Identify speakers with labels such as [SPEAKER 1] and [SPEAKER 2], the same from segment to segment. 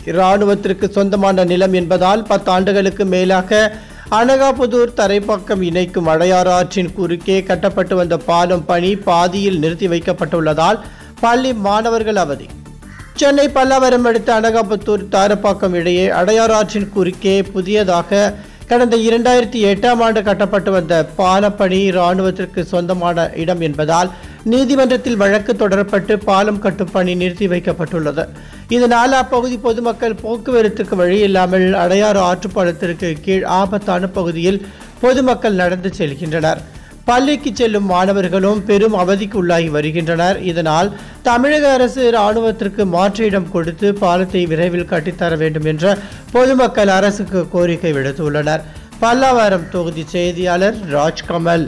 [SPEAKER 1] இராணுவத்திற்கு சொந்தமான நிலம் என்பதால் பத்தாண்டுகளுக்கு மேலாக அனகாபுதூர் தரைப்பக்கம் இணைக்கும் அடையாறு ஆற்றின் குறுக்கே கட்டப்பட்டு வந்த பாலம் பணி பாதியில் நிறுத்தி வைக்கப்பட்டுள்ளதால் பள்ளி மாணவர்கள் அவதி சென்னை பல்லாவரம் அடுத்த அனகாபுத்தூர் தாரப்பாக்கம் இடையே அடையாறு ஆற்றின் குறுக்கே புதியதாக கடந்த இரண்டாயிரத்தி எட்டாம் ஆண்டு கட்டப்பட்டு வந்த பாலப்பணி இராணுவத்திற்கு சொந்தமான இடம் என்பதால் நீதிமன்றத்தில் வழக்கு தொடரப்பட்டு பாலம் கட்டும் பணி நிறுத்தி வைக்கப்பட்டுள்ளது இதனால் அப்பகுதி பொதுமக்கள் போக்குவரத்துக்கு வழியில்லாமல் அடையாறு ஆற்றுப்பாலத்திற்கு கீழ் ஆபத்தான பகுதியில் பொதுமக்கள் நடந்து செல்கின்றனர் பள்ளிக்கு செல்லும் மாணவர்களும் பெரும் அவதிக்கு உள்ளாகி வருகின்றனர் இதனால் தமிழக அரசு இராணுவத்திற்கு மாற்று இடம் கொடுத்து பாலத்தை விரைவில் கட்டித்தர வேண்டும் என்ற பொதுமக்கள் அரசுக்கு கோரிக்கை விடுத்துள்ளனர் பல்லாவரம் தொகுதி செய்தியாளர் ராஜ்கமல்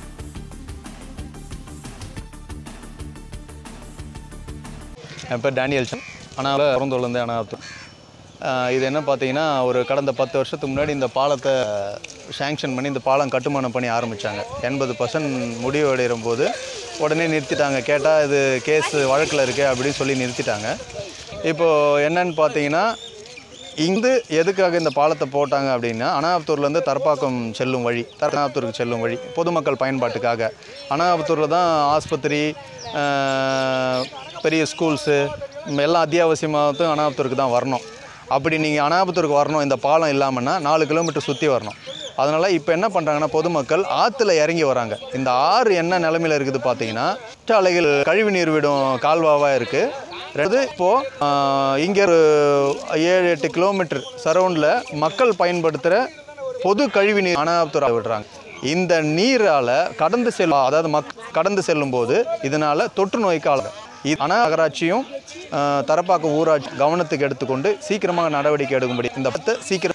[SPEAKER 2] என் பேர் டேனியல்சன் ஆனால் பிறந்தோர்லேருந்து அனாத்து இது என்ன பார்த்தீங்கன்னா ஒரு கடந்த பத்து வருஷத்துக்கு முன்னாடி இந்த பாலத்தை சேங்ஷன் பண்ணி இந்த பாலம் கட்டுமானம் பண்ணி ஆரம்பித்தாங்க எண்பது பர்சன்ட் முடிவு அடைகிற போது உடனே நிறுத்திட்டாங்க கேட்டால் இது கேஸ் வழக்கில் இருக்குது அப்படின்னு சொல்லி நிறுத்திட்டாங்க இப்போது என்னன்னு பார்த்தீங்கன்னா இங்கு எதுக்காக இந்த பாலத்தை போட்டாங்க அப்படின்னா அனாபத்தூர்லேருந்து தர்ப்பாக்கம் செல்லும் வழி அனாபத்தூருக்கு செல்லும் வழி பொதுமக்கள் பயன்பாட்டுக்காக அனாபத்தூரில் தான் ஆஸ்பத்திரி ஆஹ், பெரிய ஸ்கூல்ஸு எல்லாம் அத்தியாவசியமாகத்தும் அனாபத்தூருக்கு தான் வரணும் அப்படி நீங்கள் அனாபத்தூருக்கு வரணும் இந்த பாலம் இல்லாமன்னா நாலு கிலோமீட்டர் சுற்றி வரணும் அதனால் இப்போ என்ன பண்ணுறாங்கன்னா பொதுமக்கள் ஆற்றுல இறங்கி வராங்க இந்த ஆறு என்ன நிலமையில இருக்குது பார்த்தீங்கன்னா அலைகள் கழிவு நீர் விடும் கால்வாவாக இருக்குது ரெண்டு இப்போது இங்கே ஒரு ஏழு எட்டு கிலோமீட்டர் சரௌண்டில் மக்கள் பயன்படுத்துகிற பொது கழிவு நீர் அனாபத்துறை விடுறாங்க இந்த நீரால் கடந்து செல்லும் அதாவது மக் கடந்து செல்லும்போது இதனால் தொற்று நோய்க்கு ஆளுங்க இது அனா நகராட்சியும் ஆஹ், தரப்பாக்கம் ஊராட்சி கவனத்துக்கு எடுத்துக்கொண்டு சீக்கிரமாக நடவடிக்கை எடுக்கும்படி இந்த பத்தை சீக்கிரம்